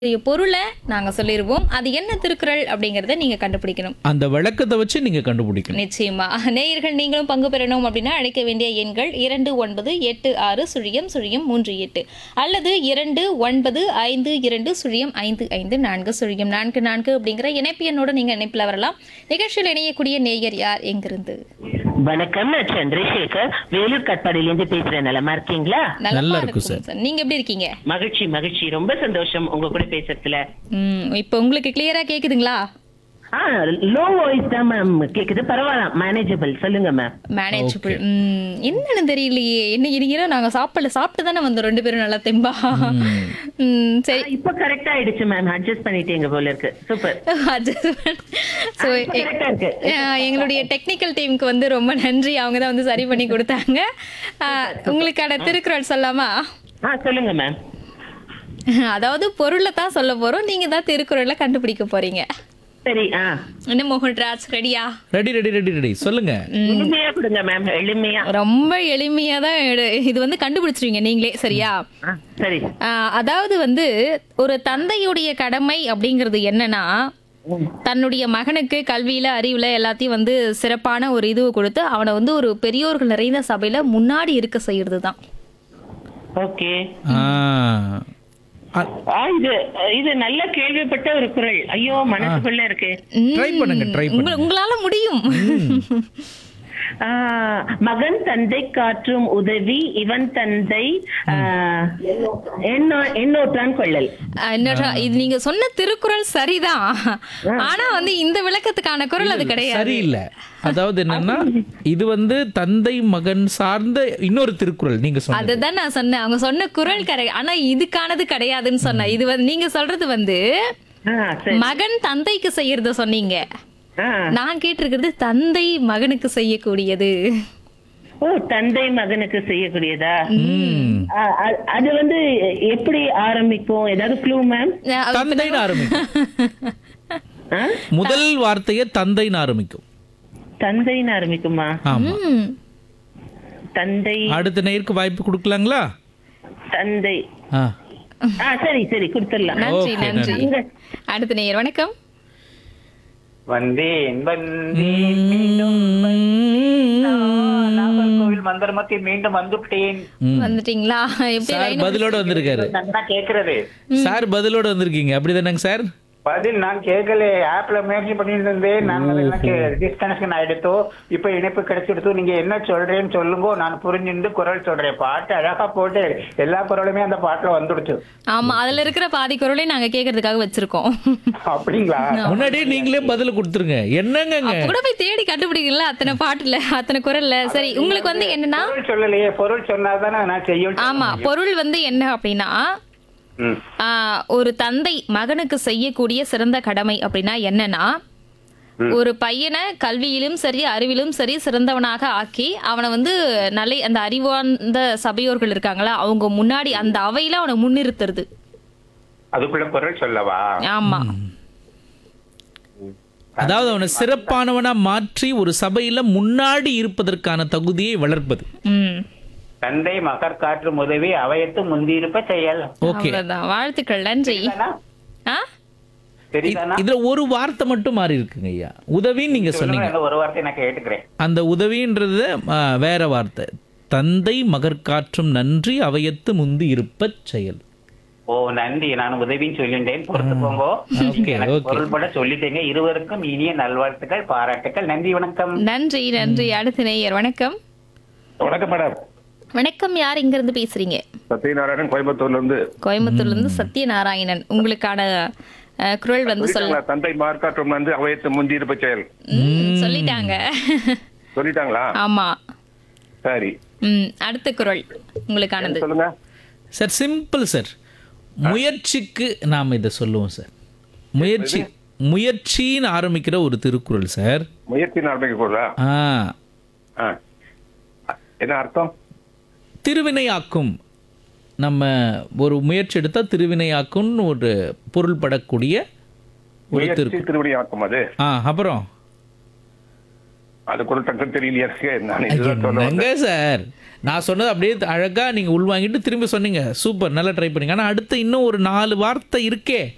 பொருளை நாங்க சொல்லிருவோம் அது என்ன திருக்குறள் அப்படிங்கறத நீங்க கண்டுபிடிக்கணும் அந்த விளக்கத்தை வச்சு நீங்க கண்டுபிடிக்கணும் நிச்சயமா நேயர்கள் நீங்களும் பங்கு பெறணும் அப்படின்னா அழைக்க வேண்டிய எண்கள் இரண்டு ஒன்பது எட்டு ஆறு சுழியம் சுழியம் மூன்று எட்டு அல்லது இரண்டு ஒன்பது ஐந்து இரண்டு சுழியம் ஐந்து ஐந்து நான்கு சுழியம் நான்கு நான்கு அப்படிங்கிற இணைப்பு எண்ணோட நீங்க இணைப்பில் வரலாம் நிகழ்ச்சியில் இணையக்கூடிய நேயர் யார் எங்கிருந்து வணக்கம் நான் சந்திரசேகர் வேலூர் கட்பாடியிலேருந்து பேசுறேன் நலமா இருக்கீங்களா நல்லா இருக்கும் இருக்கும் சார். சார் நீங்க எப்படி இருக்கீங்க மகிழ்ச்சி மகிழ்ச்சி ரொம்ப சந்தோஷம் உங்க கூட பேசுறதுல ம் இப்போ உங்களுக்கு கிளியரா கேக்குதுங்களா ஆ லோ வாய்ஸ் தான் மேம் கேக்குது பரவாயில்ல மேனேஜபிள் சொல்லுங்க மேம் மேனேஜபிள் ம் என்னன்னு தெரியலையே என்ன இருக்கிறோம் நாங்க சாப்பிடல சாப்பிட்டு தானே வந்தோம் ரெண்டு பேரும் நல்லா தெம்பா ம் சரி இப்ப கரெக்டா ஆயிடுச்சு மேம் அட்ஜஸ்ட் பண்ணிட்டீங்க போல இருக்கு சூப்பர் ஸோ கரெக்டா இருக்கு எங்களுடைய டெக்னிக்கல் டீமுக்கு வந்து ரொம்ப நன்றி அவங்க தான் வந்து சரி பண்ணி கொடுத்தாங்க அஹ், உங்களுக்கான திருக்குறள் சொல்லாமா ஆ சொல்லுங்க மேம் அதாவது பொருளை தான் சொல்ல போறோம் நீங்க தான் திருக்குறளை கண்டுபிடிக்க போறீங்க சரி ஆ என்ன மோகன்ராஜ் ரெடியா ரெடி ரெடி ரெடி ரெடி சொல்லுங்க எளிமையா கொடுங்க மேம் எளிமையா ரொம்ப எளிமையா தான் எடு- இது வந்து கண்டுபிடிச்சிருவீங்க நீங்களே சரியா ஆ, சரி ஆஹ் அதாவது வந்து ஒரு தந்தையுடைய கடமை அப்படிங்கிறது என்னன்னா தன்னுடைய மகனுக்கு கல்வியில அறிவுல எல்லாத்தையும் வந்து சிறப்பான ஒரு இதுவை கொடுத்து அவனை வந்து ஒரு பெரியோர்கள் நிறைந்த சபையில முன்னாடி இருக்க செய்யறது தான் ஓகே ஆ. ஆ, ஆ இது இது நல்ல கேள்விப்பட்ட ஒரு குரல் ஐயோ மனசுக்குள்ள இருக்கு ட்ரை பண்ணுங்க ட்ரை பண்ணுங்க உங்களால முடியும் ஆ, மகன் தந்தை காற்றும் உதவி இவன் தந்தை ஆ, எண்ணோ- எண்ணோற்றான் கொள்ளல் ஆஹ் இன்னொரு இது நீங்க சொன்ன திருக்குறள் சரிதான் ஆனா வந்து இந்த விளக்கத்துக்கான குரல் அது கிடையாது சரியில்லை அதாவது என்னன்னா இது வந்து தந்தை மகன் சார்ந்த இன்னொரு திருக்குறள் நீங்க சொன்னது அதுதான் நான் சொன்னேன் அவங்க சொன்ன குரல் கரெக்ட் ஆனா இதுக்கானது கிடையாதுன்னு சொன்னேன் இது வந்து நீங்க சொல்றது வந்து ஆ, சரி மகன் தந்தைக்கு செய்யறத சொன்னீங்க ஆ. நான் கேட்டிருக்கிறது தந்தை மகனுக்கு செய்யக்கூடியது ஓ தந்தை மகனுக்கு செய்யக்கூடியதா ம். ஆ, அ- அது வந்து எப்படி ஆரம்பிக்கும் ஏதாவது க்ளூ மேம் அஹ் தந்தைன்னு ஆரம்பிக்கும் முதல் வார்த்தையே தந்தைன்னு ஆரம்பிக்கும் தந்தைன்னு ஆரம்பிக்குமா ஆமா ம். தந்தை அடுத்த நேருக்கு வாய்ப்பு கொடுக்கலாங்களா தந்தை ஆ. ஆ சரி சரி கொடுத்துடலாம் நன்றி Okay, நன்றி நன்றி. அடுத்த நேயர் வணக்கம் வந்தேன் வந்தேன் மீண்டும் வந்தேன். நாகர்கோவில் மந்திரமத்தில் மீண்டும் வந்துவிட்டேன் வந்துட்டீங்களா எப்படி சார் line பதிலோட வந்திருக்காரு நல்லா கேக்குறது சார் பதிலோட வந்திருக்கீங்க அப்படிதானங்க சார் பதில் நான் கேட்கல ஆப்ல முயற்சி பண்ணிட்டு இருந்தேன் நான் அது எனக்கு டிஸ்கனெக்ஷன் ஆயிடுத்தோ இப்ப இணைப்பு கிடைச்சிடுத்து நீங்க என்ன சொல்றேன்னு சொல்லுங்க நான் புரிஞ்சுட்டு குரல் சொல்றேன் பாட்டு அழகா போட்டு எல்லா குரலுமே அந்த பாட்டுல வந்துடுச்சு ஆமா அதுல இருக்கிற பாதி குரலையும் நாங்க கேக்குறதுக்காக வச்சிருக்கோம் அப்படிங்களா முன்னாடியே நீங்களே பதில் கொடுத்துருங்க என்னங்கங்க அப்ப கூட போய் தேடி கண்டுபிடிக்கல அத்தனை பாட்டுல அத்தனை குரல்ல சரி உங்களுக்கு வந்து என்னன்னா பொருள் சொல்லலையே பொருள் சொன்னாதானே நான் செய்ய ஆமா பொருள் வந்து என்ன அப்படின்னா ம். ஆஹ், ஒரு தந்தை மகனுக்கு செய்யக்கூடிய சிறந்த கடமை அப்படின்னா என்னன்னா ஒரு பையனை கல்வியிலும் சரி அறிவிலும் சரி சிறந்தவனாக ஆக்கி அவனை வந்து நல்ல அந்த அறிவார்ந்த சபையோர்கள் இருக்காங்களா அவங்க முன்னாடி அந்த அவையில அவனை முன்னிறுத்துறது அதுக்குள்ள பொருள் சொல்லவா ஆமா அதாவது அவனை சிறப்பானவனா மாற்றி ஒரு சபையில முன்னாடி இருப்பதற்கான தகுதியை வளர்ப்பது ம் தந்தை மகர் காற்று உதவி அவையத்து முந்தியிருப்ப செயல் ஓகே அவ்வளவுதான் வாழ்த்துக்கள் நன்றி ஆ சரிதானா இதுல ஒரு வார்த்தை மட்டும் மாறி இருக்குங்க ஐயா உதவின்னு நீங்க சொன்னீங்க சொல்லுங்க, ஒரு வார்த்தை நான் கேட்டுக்கிறேன் அந்த உதவின்றது ஆ, வேற வார்த்தை தந்தை மகற்காற்றும் நன்றி அவையத்து முந்தி இருப்பச் செயல் ஓ நன்றி நான் உதவின்னு சொல்லிட்டேன் பொறுத்து போங்க ஓகே எனக்கு ஓகே பொருள்பட சொல்லிட்டேங்க இருவருக்கும் இனிய நல்வாழ்த்துக்கள் பாராட்டுக்கள் நன்றி வணக்கம் நன்றி நன்றி அடுத்த நேயர் வணக்கம் வணக்கம் மேடம் வணக்கம் யார் இங்க இருந்து பேசுறீங்க சத்யநாராயணன் கோயம்புத்தூர்ல இருந்து கோயம்புத்தூர்ல இருந்து சத்யநாராயணன் உங்களுக்கான அஹ், குரல் வந்து சொல்ல சொல்லிட்டாங்களா? தந்தை மார்க்காற்றம் வந்து அவையத்து முந்தி இருப்ப செயல் ம், சொல்லிட்டாங்க சொல்லிட்டாங்களா ஆமா சரி ம் அடுத்த குரல் உங்களுக்கானது சொல்லுங்க சார் சிம்பிள் சார் முயற்சிக்கு நாம் இதை சொல்லுவோம் சார் முயற்சி முயற்சின்னு ஆரம்பிக்கிற ஒரு திருக்குறள் சார் முயற்சி ஆரம்பிக்க கூடா ஆ என்ன அர்த்தம் திருவினையாக்கும் நம்ம ஒரு முயற்சி எடுத்தா திருவினையாக்கும்னு ஒரு பொருள்படக்கூடிய ஒரு முயற்சி திருக்கு திருவடி ஆக்கும் அது ஆ அப்புறம் அது கூட டக்குன்னு தெரியலையா இருக்கு நான் இதுதான் சொல்ல என்னங்க சார் நான் சொன்னது அப்படியே அழகா நீங்க உள்வாங்கிட்டு திரும்பி சொன்னீங்க சூப்பர் நல்லா ட்ரை பண்ணீங்க ஆனா அடுத்து இன்னும் ஒரு நாலு வார்த்தை இருக்கே